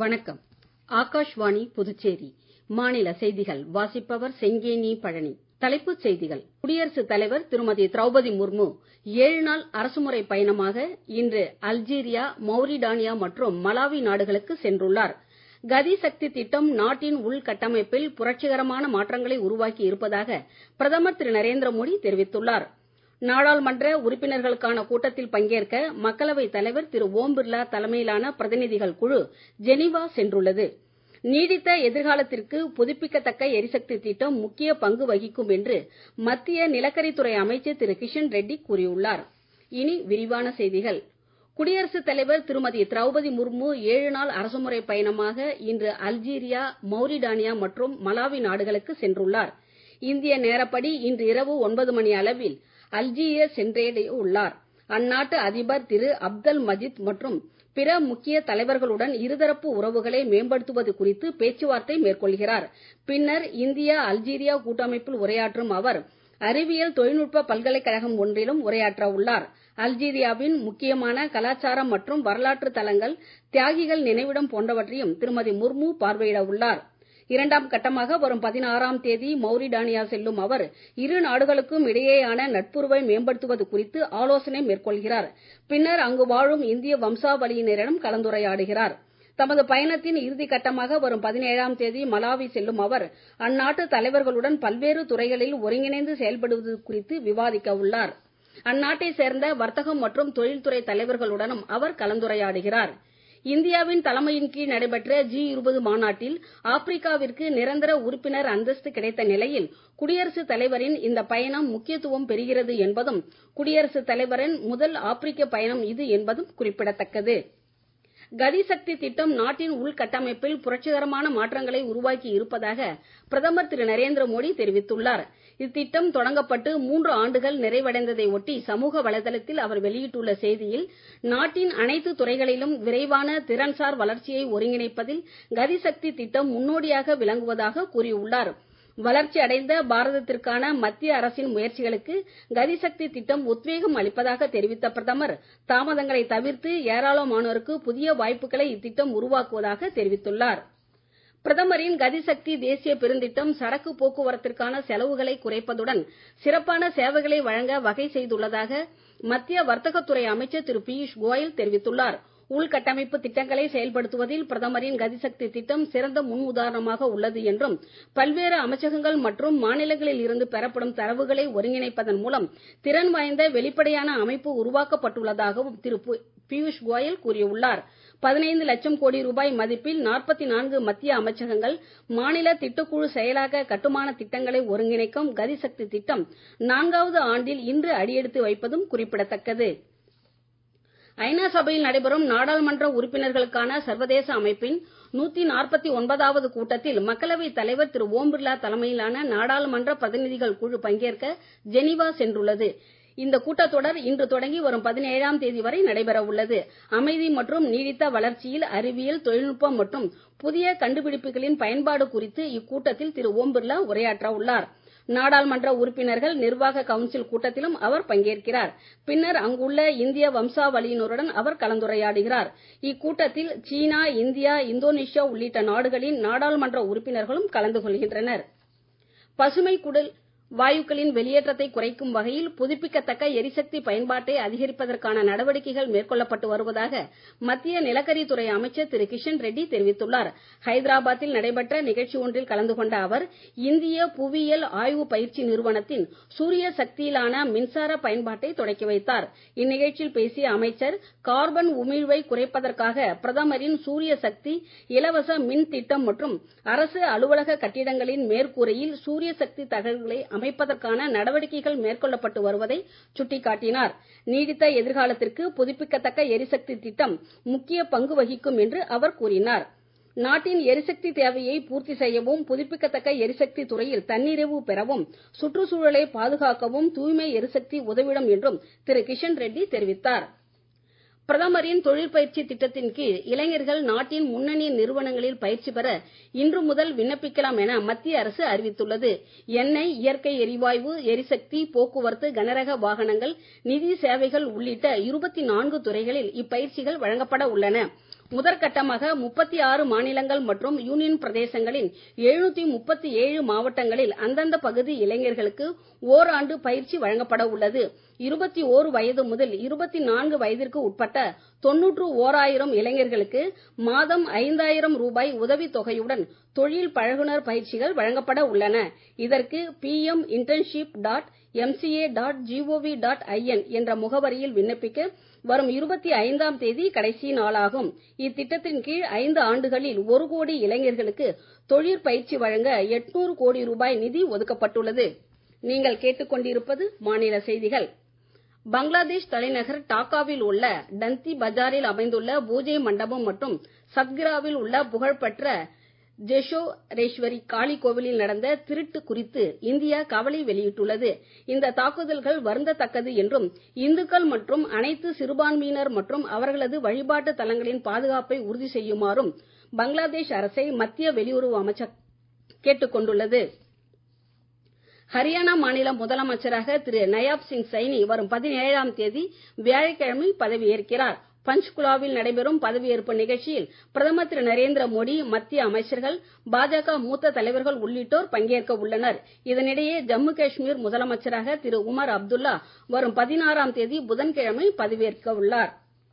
வணக்கம் ஆகாஷ்வாணி புதுச்சேரி மாநில செய்திகள் வாசிப்பவர் செங்கேனி பழனி தலைப்புச் செய்திகள் குடியரசுத் தலைவர் திருமதி திரௌபதி முர்மு ஏழு நாள் அரசுமுறை பயணமாக இன்று அல்ஜீரியா மௌரிடானியா மற்றும் மலாவி நாடுகளுக்கு சென்றுள்ளார் கதி சக்தி திட்டம் நாட்டின் உள்கட்டமைப்பில் புரட்சிகரமான மாற்றங்களை உருவாக்கி இருப்பதாக பிரதமர் திரு நரேந்திர மோடி தெரிவித்துள்ளார் நாடாளுமன்ற உறுப்பினர்களுக்கான கூட்டத்தில் பங்கேற்க மக்களவைத் தலைவர் திரு ஓம் பிர்லா தலைமையிலான பிரதிநிதிகள் குழு ஜெனீவா சென்றுள்ளது நீடித்த எதிர்காலத்திற்கு புதுப்பிக்கத்தக்க எரிசக்தி திட்டம் முக்கிய பங்கு வகிக்கும் என்று மத்திய நிலக்கரித்துறை அமைச்சர் திரு கிஷன் ரெட்டி கூறியுள்ளார் இனி விரிவான செய்திகள் குடியரசுத் தலைவர் திருமதி திரௌபதி முர்மு ஏழு நாள் அரசுமுறை பயணமாக இன்று அல்ஜீரியா மௌரிடானியா மற்றும் மலாவி நாடுகளுக்கு சென்றுள்ளார் இந்திய நேரப்படி இன்று இரவு ஒன்பது மணி அளவில் அல்ஜீரியா சென்றடைய உள்ளார் அந்நாட்டு அதிபர் திரு அப்தல் மஜித் மற்றும் பிற முக்கிய தலைவர்களுடன் இருதரப்பு உறவுகளை மேம்படுத்துவது குறித்து பேச்சுவார்த்தை மேற்கொள்கிறார் பின்னர் இந்தியா அல்ஜீரியா கூட்டமைப்பில் உரையாற்றும் அவர் அறிவியல் தொழில்நுட்ப பல்கலைக்கழகம் ஒன்றிலும் உரையாற்ற உள்ளார் அல்ஜீரியாவின் முக்கியமான கலாச்சாரம் மற்றும் வரலாற்று தலங்கள் தியாகிகள் நினைவிடம் போன்றவற்றையும் திருமதி முர்மு பார்வையிட உள்ளார் இரண்டாம் கட்டமாக வரும் பதினாறாம் தேதி மௌரிடானியா செல்லும் அவர் இரு நாடுகளுக்கும் இடையேயான நட்புறவை மேம்படுத்துவது குறித்து ஆலோசனை மேற்கொள்கிறார் பின்னர் அங்கு வாழும் இந்திய வம்சாவளியினரிடம் கலந்துரையாடுகிறார் தமது பயணத்தின் இறுதி கட்டமாக வரும் பதினேழாம் தேதி மலாவி செல்லும் அவர் அந்நாட்டு தலைவர்களுடன் பல்வேறு துறைகளில் ஒருங்கிணைந்து செயல்படுவது குறித்து விவாதிக்க உள்ளார் அந்நாட்டை சேர்ந்த வர்த்தகம் மற்றும் தொழில்துறை தலைவர்களுடனும் அவர் கலந்துரையாடுகிறார் இந்தியாவின் தலைமையின் கீழ் நடைபெற்ற ஜி இருபது மாநாட்டில் ஆப்பிரிக்காவிற்கு நிரந்தர உறுப்பினர் அந்தஸ்து கிடைத்த நிலையில் குடியரசுத் தலைவரின் இந்த பயணம் முக்கியத்துவம் பெறுகிறது என்பதும் குடியரசுத் தலைவரின் முதல் ஆப்பிரிக்க பயணம் இது என்பதும் குறிப்பிடத்தக்கது கதிசக்தி திட்டம் நாட்டின் உள்கட்டமைப்பில் புரட்சிகரமான மாற்றங்களை உருவாக்கி இருப்பதாக பிரதமர் திரு நரேந்திர மோடி தெரிவித்துள்ளார் இத்திட்டம் தொடங்கப்பட்டு மூன்று ஆண்டுகள் நிறைவடைந்ததை ஒட்டி சமூக வலைதளத்தில் அவர் வெளியிட்டுள்ள செய்தியில் நாட்டின் அனைத்து துறைகளிலும் விரைவான திறன்சார் வளர்ச்சியை ஒருங்கிணைப்பதில் கதிசக்தி திட்டம் முன்னோடியாக விளங்குவதாக கூறியுள்ளார் வளர்ச்சி அடைந்த பாரதத்திற்கான மத்திய அரசின் முயற்சிகளுக்கு கதிசக்தி திட்டம் உத்வேகம் அளிப்பதாக தெரிவித்த பிரதமர் தாமதங்களை தவிர்த்து ஏராளமானோருக்கு புதிய வாய்ப்புகளை இத்திட்டம் உருவாக்குவதாக தெரிவித்துள்ளார் பிரதமரின் கதிசக்தி தேசிய பெருந்திட்டம் சரக்கு போக்குவரத்திற்கான செலவுகளை குறைப்பதுடன் சிறப்பான சேவைகளை வழங்க வகை செய்துள்ளதாக மத்திய வர்த்தகத்துறை அமைச்சர் திரு பியூஷ் கோயல் தெரிவித்துள்ளார் உள்கட்டமைப்பு திட்டங்களை செயல்படுத்துவதில் பிரதமரின் கதிசக்தி திட்டம் சிறந்த முன் உதாரணமாக உள்ளது என்றும் பல்வேறு அமைச்சகங்கள் மற்றும் மாநிலங்களில் இருந்து பெறப்படும் தரவுகளை ஒருங்கிணைப்பதன் மூலம் திறன் வாய்ந்த வெளிப்படையான அமைப்பு உருவாக்கப்பட்டுள்ளதாகவும் திரு பியூஷ் கோயல் கூறியுள்ளார் பதினைந்து லட்சம் கோடி ரூபாய் மதிப்பில் நாற்பத்தி நான்கு மத்திய அமைச்சகங்கள் மாநில திட்டக்குழு செயலாக்க கட்டுமான திட்டங்களை ஒருங்கிணைக்கும் கதிசக்தி திட்டம் நான்காவது ஆண்டில் இன்று அடியெடுத்து வைப்பதும் குறிப்பிடத்தக்கது ஐநா சபையில் நடைபெறும் நாடாளுமன்ற உறுப்பினர்களுக்கான சர்வதேச அமைப்பின் நூத்தி நாற்பத்தி ஒன்பதாவது கூட்டத்தில் மக்களவைத் தலைவர் திரு ஓம் பிர்லா தலைமையிலான நாடாளுமன்ற பிரதிநிதிகள் குழு பங்கேற்க ஜெனீவா சென்றுள்ளது இந்த கூட்டத்தொடர் இன்று தொடங்கி வரும் பதினேழாம் தேதி வரை நடைபெற உள்ளது அமைதி மற்றும் நீடித்த வளர்ச்சியில் அறிவியல் தொழில்நுட்பம் மற்றும் புதிய கண்டுபிடிப்புகளின் பயன்பாடு குறித்து இக்கூட்டத்தில் திரு ஓம் பிர்லா உரையாற்ற உள்ளார் நாடாளுமன்ற உறுப்பினர்கள் நிர்வாக கவுன்சில் கூட்டத்திலும் அவர் பங்கேற்கிறார் பின்னர் அங்குள்ள இந்திய வம்சாவளியினருடன் அவர் கலந்துரையாடுகிறார் இக்கூட்டத்தில் சீனா இந்தியா இந்தோனேஷியா உள்ளிட்ட நாடுகளின் நாடாளுமன்ற உறுப்பினர்களும் கலந்து கொள்கின்றனர் பசுமை குடில் வாயுக்களின் வெளியேற்றத்தை குறைக்கும் வகையில் புதுப்பிக்கத்தக்க எரிசக்தி பயன்பாட்டை அதிகரிப்பதற்கான நடவடிக்கைகள் மேற்கொள்ளப்பட்டு வருவதாக மத்திய நிலக்கரித்துறை அமைச்சர் திரு கிஷன் ரெட்டி தெரிவித்துள்ளார் ஹைதராபாத்தில் நடைபெற்ற நிகழ்ச்சி ஒன்றில் கலந்து கொண்ட அவர் இந்திய புவியியல் ஆய்வு பயிற்சி நிறுவனத்தின் சூரிய சக்தியிலான மின்சார பயன்பாட்டை தொடக்கி வைத்தார் இந்நிகழ்ச்சியில் பேசிய அமைச்சர் கார்பன் உமிழ்வை குறைப்பதற்காக பிரதமரின் சூரிய சக்தி இலவச மின் திட்டம் மற்றும் அரசு அலுவலக கட்டிடங்களின் மேற்கூரையில் சூரிய சக்தி தகவல்களை அமைப்பதற்கான நடவடிக்கைகள் மேற்கொள்ளப்பட்டு வருவதை சுட்டிக்காட்டினார் நீடித்த எதிர்காலத்திற்கு புதுப்பிக்கத்தக்க எரிசக்தி திட்டம் முக்கிய பங்கு வகிக்கும் என்று அவர் கூறினார் நாட்டின் எரிசக்தி தேவையை பூர்த்தி செய்யவும் புதுப்பிக்கத்தக்க எரிசக்தி துறையில் தன்னிறைவு பெறவும் சுற்றுச்சூழலை பாதுகாக்கவும் தூய்மை எரிசக்தி உதவிடும் என்றும் திரு கிஷன் ரெட்டி தெரிவித்தார் பிரதமரின் தொழில் பயிற்சி திட்டத்தின் கீழ் இளைஞர்கள் நாட்டின் முன்னணி நிறுவனங்களில் பயிற்சி பெற இன்று முதல் விண்ணப்பிக்கலாம் என மத்திய அரசு அறிவித்துள்ளது எண்ணெய் இயற்கை எரிவாயு எரிசக்தி போக்குவரத்து கனரக வாகனங்கள் நிதி சேவைகள் உள்ளிட்ட இருபத்தி நான்கு துறைகளில் இப்பயிற்சிகள் வழங்கப்பட உள்ளன முதற்கட்டமாக முப்பத்தி ஆறு மாநிலங்கள் மற்றும் யூனியன் பிரதேசங்களின் எழுநூத்தி முப்பத்தி ஏழு மாவட்டங்களில் அந்தந்த பகுதி இளைஞர்களுக்கு ஓராண்டு பயிற்சி வழங்கப்பட உள்ளது இருபத்தி ஓரு வயது முதல் இருபத்தி நான்கு வயதிற்கு உட்பட்ட தொன்னூற்று ஓராயிரம் இளைஞர்களுக்கு மாதம் ஐந்தாயிரம் ரூபாய் உதவித் தொகையுடன் தொழில் பழகுனர் பயிற்சிகள் வழங்கப்பட உள்ளன இதற்கு P M internship dot M C A dot G O V dot I N என்ற முகவரியில் விண்ணப்பிக்க வரும் இருபத்தி ஐந்தாம் தேதி கடைசி நாளாகும் இத்திட்டத்தின் கீழ் ஐந்து ஆண்டுகளில் ஒரு கோடி இளைஞர்களுக்கு தொழிற்பயிற்சி வழங்க எட்நூறு கோடி ரூபாய் நிதி ஒதுக்கப்பட்டுள்ளது நீங்கள் கேட்டுக்கொண்டிருப்பது மாநில செய்திகள் பங்களாதேஷ் தலைநகர் டாக்காவில் உள்ள டந்தி பஜாரில் அமைந்துள்ள பூஜை மண்டபம் மற்றும் சத்கிராவில் உள்ள புகழ்பெற்ற ஜெஷோரேஸ்வரி காளி கோவிலில் நடந்த திருட்டு குறித்து இந்தியா கவலை வெளியிட்டுள்ளது இந்த தாக்குதல்கள் வருந்தத்தக்கது என்றும் இந்துக்கள் மற்றும் அனைத்து சிறுபான்மையினர் மற்றும் அவர்களது வழிபாட்டு தலங்களின் பாதுகாப்பை உறுதி செய்யுமாறும் பங்களாதேஷ் அரசை மத்திய வெளியுறவு அமைச்சர் கேட்டுக் கொண்டுள்ளது ஹரியானா மாநில முதலமைச்சராக திரு நயாப் சிங் சைனி வரும் பதினேழாம் தேதி வியாழக்கிழமை பதவியேற்கிறார் பஞ்ச்குலாவில் நடைபெறும் பதவியேற்பு நிகழ்ச்சியில் பிரதமர் திரு நரேந்திர மோடி மத்திய அமைச்சர்கள் பாஜக மூத்த தலைவர்கள் உள்ளிட்டோர் பங்கேற்க உள்ளனர் இதனிடையே ஜம்மு காஷ்மீர் முதலமைச்சராக திரு உமர் அப்துல்லா வரும் பதினாறாம் தேதி புதன்கிழமை பதவியேற்க உள்ளார்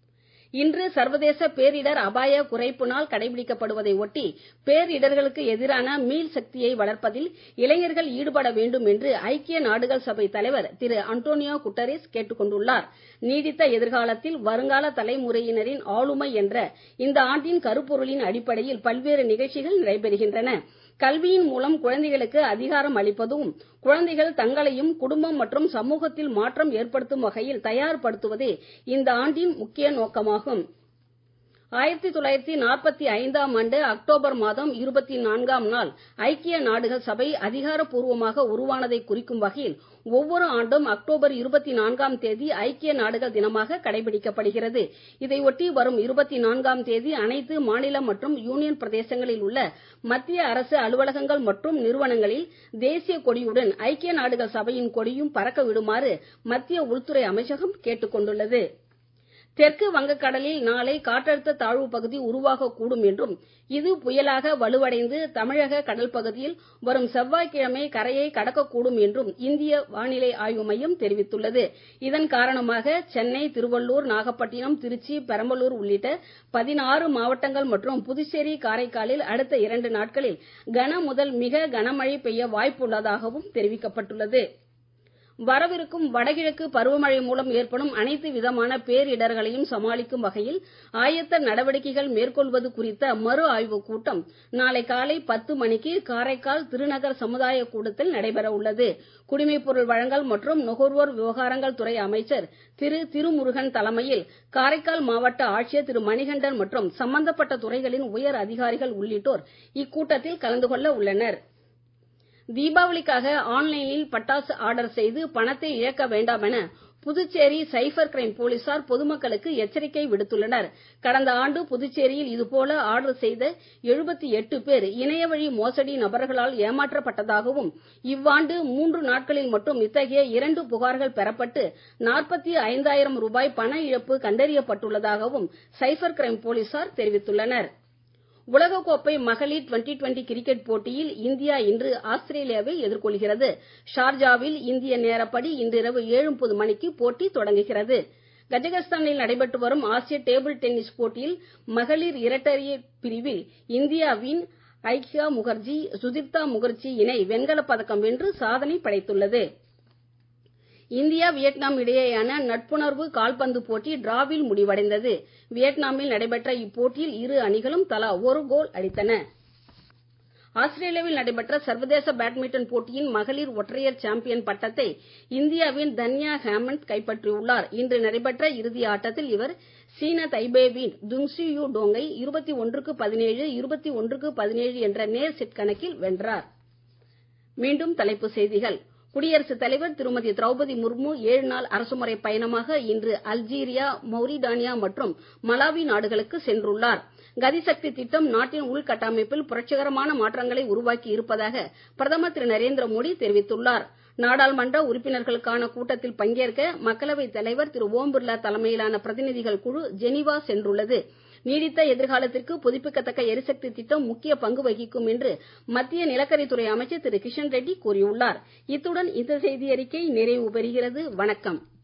இன்று சர்வதேச பேரிடர் அபாய குறைப்பு நாள் கடைபிடிக்கப்படுவதை ஒட்டி பேரிடர்களுக்கு எதிரான மீள் சக்தியை வளர்ப்பதில் இளைஞர்கள் ஈடுபட வேண்டும் என்று ஐக்கிய நாடுகள் சபை தலைவர் திரு அன்டோனியோ குட்டரேஸ் கேட்டுக் கொண்டுள்ளார் நீடித்த எதிர்காலத்தில் வருங்கால தலைமுறையினரின் ஆளுமை என்ற இந்த ஆண்டின் கருப்பொருளின் அடிப்படையில் பல்வேறு நிகழ்ச்சிகள் நடைபெறுகின்றன கல்வியின் மூலம் குழந்தைகளுக்கு அதிகாரம் அளிப்பதும் குழந்தைகள் தங்களையும் குடும்பம் மற்றும் சமூகத்தில் மாற்றம் ஏற்படுத்தும் வகையில் தயார்படுத்துவதே இந்த ஆண்டின் முக்கிய நோக்கமாகும் ஆயிரத்தி தொள்ளாயிரத்தி நாற்பத்தி ஐந்தாம் ஆண்டு அக்டோபர் மாதம் இருபத்தி நான்காம் நாள் ஐக்கிய நாடுகள் சபை அதிகாரப்பூர்வமாக உருவானதை குறிக்கும் வகையில் ஒவ்வொரு ஆண்டும் அக்டோபர் இருபத்தி நான்காம் தேதி ஐக்கிய நாடுகள் தினமாக கடைபிடிக்கப்படுகிறது இதையொட்டி வரும் இருபத்தி நான்காம் தேதி அனைத்து மாநில மற்றும் யூனியன் பிரதேசங்களில் உள்ள மத்திய அரசு அலுவலகங்கள் மற்றும் நிறுவனங்களில் தேசிய கொடியுடன் ஐக்கிய நாடுகள் சபையின் கொடியும் பறக்க விடுமாறு மத்திய உள்துறை அமைச்சகம் கேட்டுக் கொண்டுள்ளது தெற்கு வங்கக்கடலில் நாளை காற்றழுத்த தாழ்வு பகுதி உருவாகக்கூடும் என்றும் இது புயலாக வலுவடைந்து தமிழக கடல் பகுதியில் வரும் செவ்வாய்க்கிழமை கரையை கடக்கக்கூடும் என்றும் இந்திய வானிலை ஆய்வு மையம் தெரிவித்துள்ளது இதன் காரணமாக சென்னை திருவள்ளூர் நாகப்பட்டினம் திருச்சி பெரம்பலூர் உள்ளிட்ட பதினாறு மாவட்டங்கள் மற்றும் புதுச்சேரி காரைக்காலில் அடுத்த இரண்டு நாட்களில் கன முதல் மிக கனமழை பெய்ய வாய்ப்புள்ளதாகவும் தெரிவிக்கப்பட்டுள்ளது வரவிருக்கும் வடகிழக்கு பருவமழை மூலம் ஏற்படும் அனைத்து விதமான பேரிடர்களையும் சமாளிக்கும் வகையில் ஆயத்த நடவடிக்கைகள் மேற்கொள்வது குறித்த மறு ஆய்வுக் கூட்டம் நாளை காலை பத்து மணிக்கு காரைக்கால் திருநகர் சமுதாய கூடத்தில் நடைபெற உள்ளது குடிமைப்பொருள் வழங்கல் மற்றும் நுகர்வோர் விவகாரங்கள் துறை அமைச்சர் திரு திருமுருகன் தலைமையில் காரைக்கால் மாவட்ட ஆட்சியர் திரு மணிகண்டன் மற்றும் சம்பந்தப்பட்ட துறைகளின் உயர் அதிகாரிகள் உள்ளிட்டோர் இக்கூட்டத்தில் கலந்து கொள்ள உள்ளனர் தீபாவளிக்காக ஆன்லைனில் பட்டாசு ஆர்டர் செய்து பணத்தை இழக்க வேண்டாம் என புதுச்சேரி சைபர் கிரைம் போலீசார் பொதுமக்களுக்கு எச்சரிக்கை விடுத்துள்ளனர் கடந்த ஆண்டு புதுச்சேரியில் இதுபோல ஆர்டர் செய்த எழுபத்தி எட்டு பேர் இணையவழி மோசடி நபர்களால் ஏமாற்றப்பட்டதாகவும் இவ்வாண்டு மூன்று நாட்களில் மட்டும் இத்தகைய இரண்டு புகார்கள் பெறப்பட்டு நாற்பத்தி ஐந்தாயிரம் ரூபாய் பண இழப்பு கண்டறியப்பட்டுள்ளதாகவும் சைபர் கிரைம் போலீசார் தெரிவித்துள்ளனர் உலகக்கோப்பை மகளிர் டுவெண்டி டுவெண்டி கிரிக்கெட் போட்டியில் இந்தியா இன்று ஆஸ்திரேலியாவை எதிர்கொள்கிறது ஷார்ஜாவில் இந்திய நேரப்படி இன்றிரவு ஏழு முப்பது மணிக்கு போட்டி தொடங்குகிறது கஜகஸ்தானில் நடைபெற்று வரும் ஆசிய டேபிள் டென்னிஸ் போட்டியில் மகளிர் இரட்டையர் பிரிவில் இந்தியாவின் ஐக்கியா முகர்ஜி சுதிர்தா முகர்ஜி இணை வெண்கலப் பதக்கம் வென்று சாதனை படைத்துள்ளது இந்தியா வியட்நாம் இடையேயான நட்புணர்வு கால்பந்து போட்டி டிராவில் முடிவடைந்தது வியட்நாமில் நடைபெற்ற இப்போட்டியில் இரு அணிகளும் தலா ஒரு கோல் அடித்தன ஆஸ்திரேலியாவில் நடைபெற்ற சர்வதேச பேட்மிண்டன் போட்டியின் மகளிர் ஒற்றையர் சாம்பியன் பட்டத்தை இந்தியாவின் தன்யா ஹேமந்த் கைப்பற்றியுள்ளார் இன்று நடைபெற்ற இறுதி ஆட்டத்தில் இவர் சீன தைபேவின் துங்சியூ டோங்கை இருபத்தி ஒன்றுக்கு பதினேழு இருபத்தி ஒன்றுக்கு பதினேழு என்ற நேர் செட் கணக்கில் வென்றார் மீண்டும் தலைப்புச் செய்திகள் குடியரசுத் தலைவர் திருமதி திரௌபதி முர்மு ஏழு நாள் அரசுமுறை பயணமாக இன்று அல்ஜீரியா மௌரிடானியா மற்றும் மலாவி நாடுகளுக்கு சென்றுள்ளார் கதிசக்தி திட்டம் நாட்டின் உள்கட்டமைப்பில் புரட்சிகரமான மாற்றங்களை உருவாக்கி இருப்பதாக பிரதமர் திரு நரேந்திர மோடி தெரிவித்துள்ளார் நாடாளுமன்ற உறுப்பினர்களுக்கான கூட்டத்தில் பங்கேற்க மக்களவைத் தலைவர் திரு ஓம் பிர்லா தலைமையிலான பிரதிநிதிகள் குழு ஜெனீவா சென்றுள்ளது நீடித்த எதிர்காலத்திற்கு புதுப்பிக்கத்தக்க எரிசக்தி திட்டம் முக்கிய பங்கு வகிக்கும் என்று மத்திய நிலக்கரித்துறை அமைச்சர் திரு கிஷன் ரெட்டி கூறியுள்ளார் இத்துடன் இந்த செய்தியறிக்கை நிறைவு பெறுகிறது வணக்கம்